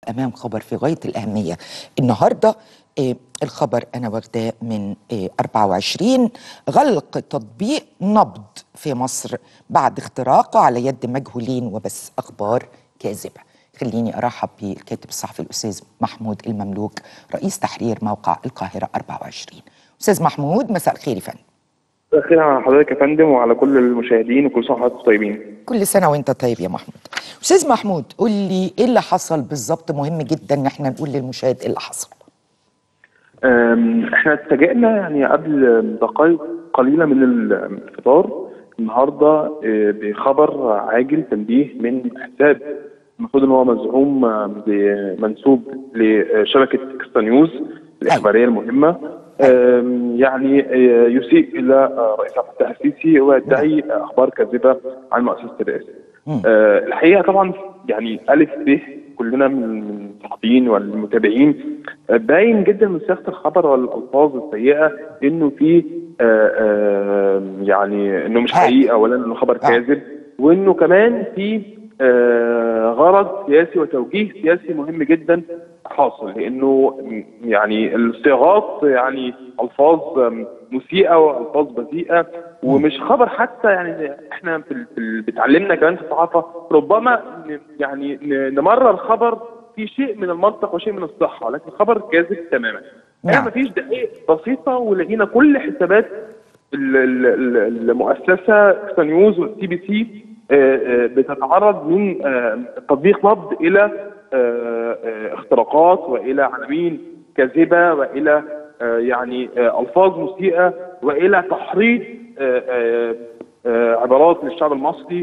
امام خبر في غايه الاهميه النهارده آه، الخبر انا واخداه من آه، 24 غلق تطبيق نبض في مصر بعد اختراقه على يد مجهولين وبس اخبار كاذبه خليني ارحب بالكاتب الصحفي الاستاذ محمود المملوك رئيس تحرير موقع القاهره 24 استاذ محمود مساء الخير يا فندم خير على حضرتك يا فندم وعلى كل المشاهدين وكل سنه وحضرتك طيبين. كل سنه وانت طيب يا محمود استاذ محمود قول لي ايه اللي حصل بالظبط مهم جدا ان احنا نقول للمشاهد ايه اللي حصل أم، احنا اتفاجئنا يعني قبل دقائق قليله من الفطار النهارده أه، بخبر عاجل تنبيه من حساب المفروض ان هو مزعوم أه، بمنسوب لشبكه اكسترا نيوز الاخباريه المهمه أم، يعني أه، يسيء الى أه، رئيس عبد الفتاح السيسي ويدعي اخبار كاذبه عن مؤسسه الرئاسه. أه، الحقيقه طبعا يعني الف ب كلنا من من الصحفيين والمتابعين أه، باين جدا من صياغه الخبر والالفاظ السيئه انه في أه، أه، يعني انه مش حقيقه ولا انه خبر كاذب وانه كمان في آه، غرض سياسي وتوجيه سياسي مهم جدا حاصل لانه م- يعني الصياغات يعني الفاظ آم، مسيئه والفاظ بذيئه ومش خبر حتى يعني احنا في ال- في ال- بتعلمنا كمان في الصحافه ربما ن- يعني ن- نمرر خبر في شيء من المنطق وشيء من الصحه لكن خبر كاذب تماما. نعم. نعم. مفيش دقائق بسيطه ولقينا كل حسابات ال- ال- ال- المؤسسه اكسترا نيوز والسي بي سي بتتعرض من آه، تطبيق نبض الى آه، آه، اختراقات والى عناوين كاذبه والى آه، يعني آه، الفاظ مسيئه والى تحريض آه، آه، آه، عبارات للشعب المصري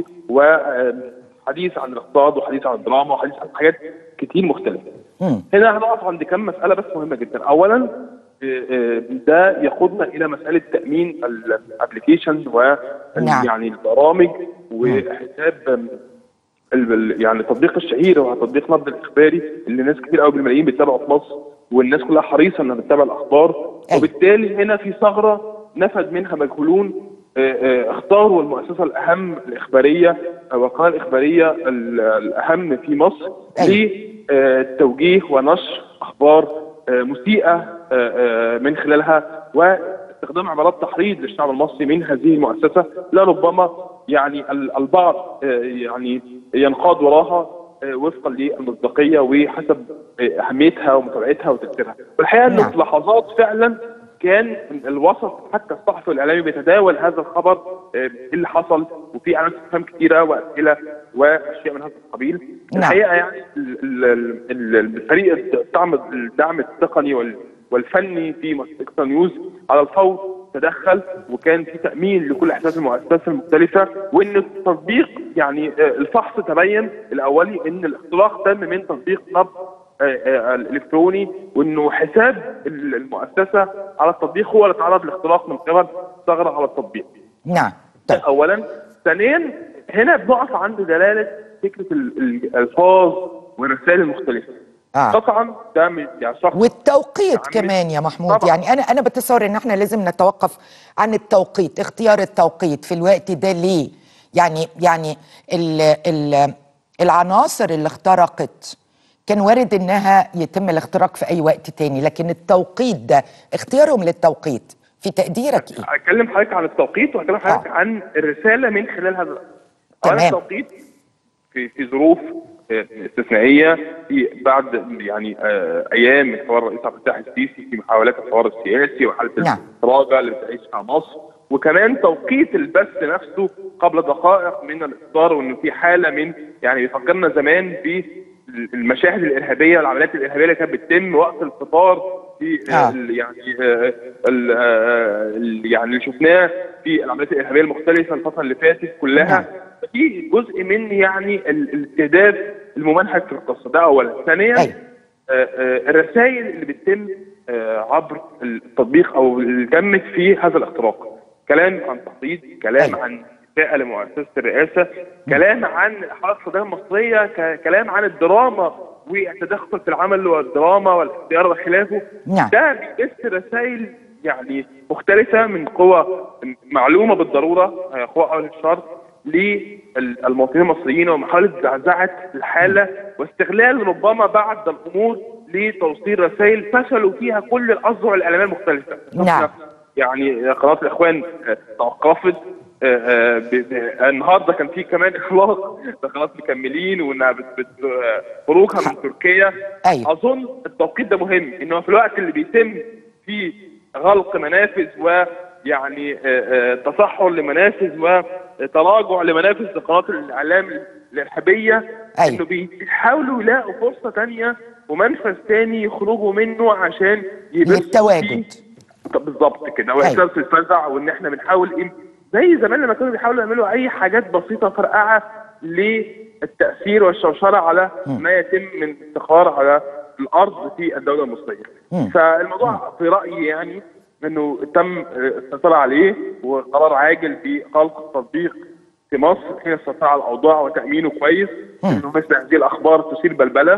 وحديث عن الاقتصاد وحديث عن الدراما وحديث عن حاجات كتير مختلفه. مم. هنا هنقف عند كم مسألة بس مهمة جدا أولا آه، آه، ده يقودنا إلى مسألة تأمين الابلكيشن و نعم. يعني البرامج وحساب آم، ال- ال- يعني التطبيق الشهير هو تطبيق نبض الإخباري اللي ناس كتير قوي بالملايين بتتابعه في مصر والناس كلها حريصة إنها تتابع الأخبار أيوة. وبالتالي هنا في ثغرة نفذ منها مجهولون آه، آه، اختاروا المؤسسة الأهم الإخبارية أو القناة الإخبارية ال- الأهم في مصر أيوة. للتوجيه ونشر أخبار آه، مسيئة آه، آه، من خلالها واستخدام عبارات تحريض للشعب المصري من هذه المؤسسة لا ربما يعني ال- البعض آه، يعني ينقاد وراها آه، وفقا للمصداقية وحسب آه، أهميتها ومتابعتها وتأثيرها والحقيقة أنه نعم. في لحظات فعلا كان الوسط حتى الصحفي والاعلامي بيتداول هذا الخبر آه، ايه اللي حصل وفي علامات استفهام كثيره واسئله واشياء من هذا القبيل نعم. الحقيقه يعني ال- ال- ال- الفريق الدعم الدعم التقني وال- والفني في مؤسسه نيوز على الفور تدخل وكان في تامين لكل احداث المؤسسات المختلفه وان التطبيق يعني آه، الفحص تبين الاولي ان الاختراق تم من تطبيق نبض آه، آه، الالكتروني وانه حساب ال- المؤسسه على التطبيق هو اللي تعرض لاختراق من قبل ثغره على التطبيق. نعم ده طيب اولا ثانيا هنا بنقف عند دلاله فكره ال- ال- الالفاظ والرسائل المختلفه. آه. طبعا ده من- يعني شخص والتوقيت عمي- كمان يا محمود طبعاً. يعني انا انا بتصور ان احنا لازم نتوقف عن التوقيت اختيار التوقيت في الوقت ده ليه يعني يعني ال ال العناصر اللي اخترقت كان وارد انها يتم الاختراق في اي وقت تاني لكن التوقيت ده اختيارهم للتوقيت في تقديرك ايه هتكلم حضرتك عن التوقيت وهتكلم حضرتك آه. عن الرساله من خلال هذا تمام. اولا التوقيت في في ظروف آه، استثنائيه في بعد يعني آه، ايام من حوار الرئيس عبد الفتاح السيسي في محاولات الحوار السياسي وحاله نعم. التراجع اللي بتعيشها مصر وكمان توقيت البث نفسه قبل دقائق من الاصدار وانه في حاله من يعني بيفكرنا زمان بالمشاهد الارهابيه والعمليات الارهابيه اللي كانت بتتم وقت الفطار في آه. آه. ال- يعني آه، ال- آه، ال- يعني اللي شفناه في العمليات الارهابيه المختلفه الفتره اللي فاتت كلها في جزء من يعني ال- الاستهداف الممنهج في القصه ده اولا ثانيا أيوة. آه، آه، الرسائل اللي بتتم آه، عبر التطبيق او اللي تمت في هذا الاختراق كلام عن تخطيط كلام أيوة. عن إساءة لمؤسسة الرئاسة كلام عن حالة القضايا المصرية ك- كلام عن الدراما والتدخل في العمل والدراما والاختيار وخلافه نعم. ده بيبث رسائل يعني مختلفة من قوى معلومة بالضرورة آه، قوى أهل الشر للمواطنين المصريين ومحاوله زعزعه الحاله واستغلال ربما بعض الامور لتوصيل رسائل فشلوا فيها كل الاذرع الاعلاميه المختلفه. نعم. يعني قناه الاخوان آه، توقفت آه، آه، ب- ب- النهارده كان في كمان اخلاق لقناه مكملين وانها بت- بت- آه، خروجها من تركيا أيوة. اظن التوقيت ده مهم انه في الوقت اللي بيتم فيه غلق منافذ ويعني آه، آه، تصحر لمنافذ وتراجع لمنافذ لقناه الاعلام الارهابيه أيوة. انه بيحاولوا يلاقوا فرصه تانية ومنفذ تاني يخرجوا منه عشان يبثوا للتواجد. فيه طب بالظبط كده أيوة. واحساس الفزع وان احنا بنحاول ايه زي زمان لما كانوا بيحاولوا يعملوا اي حاجات بسيطه فرقعه للتاثير والشوشره على ما يتم من استقرار على الارض في الدوله المصريه. فالموضوع في رايي يعني انه تم السيطره عليه وقرار عاجل بخلق التطبيق في مصر حين السيطره على الاوضاع وتامينه كويس انه مثل هذه الاخبار تثير بلبله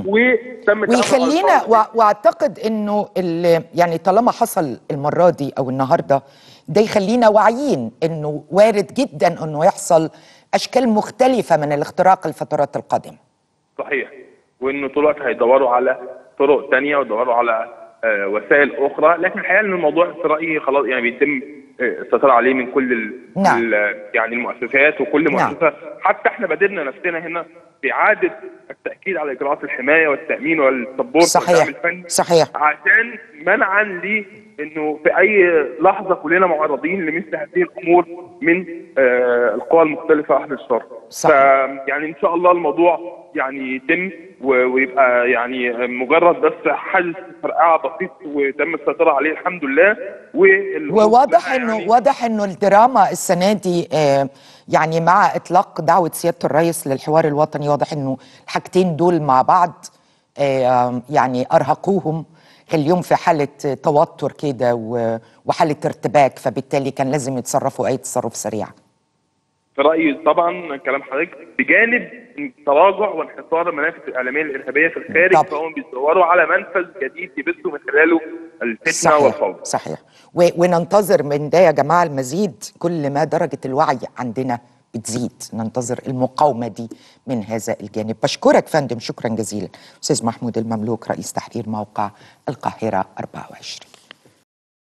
وتم التعامل مع ويخلينا الفرد. و- واعتقد انه ال- يعني طالما حصل المره دي او النهارده ده يخلينا واعيين انه وارد جدا انه يحصل اشكال مختلفه من الاختراق الفترات القادمه صحيح وانه طول الوقت هيدوروا على طرق تانية ويدوروا على آه، وسائل اخرى لكن الحقيقه ان الموضوع في رايي خلاص يعني بيتم آه، السيطره عليه من كل ال نعم. ال- يعني المؤسسات وكل نعم. مؤسسه حتى احنا بادرنا نفسنا هنا باعاده التاكيد على اجراءات الحمايه والتامين والسبورت صحيح. والدعم الفني صحيح. عشان منعا ل انه في اي لحظه كلنا معرضين لمثل هذه الامور من آه، القوى المختلفه اهل الشر صحيح. يعني ان شاء الله الموضوع يعني يتم و- ويبقى يعني مجرد بس حدث فرقعه بسيط وتم السيطره عليه الحمد لله وال- وواضح انه يعني واضح انه الدراما السنه دي آه، يعني مع اطلاق دعوه سياده الرئيس للحوار الوطني واضح انه الحاجتين دول مع بعض آه، يعني ارهقوهم خليهم في حاله توتر كده و- وحاله ارتباك فبالتالي كان لازم يتصرفوا اي تصرف سريع في رايي طبعا كلام حضرتك بجانب تراجع وانحصار المنافذ الاعلاميه الارهابيه في الخارج طبعا. فهم بيدوروا على منفذ جديد يبثوا من خلاله الفتنه صحيح والفوضى صحيح و- وننتظر من ده يا جماعه المزيد كل ما درجه الوعي عندنا بتزيد ننتظر المقاومه دي من هذا الجانب بشكرك فندم شكرا جزيلا استاذ محمود المملوك رئيس تحرير موقع القاهره 24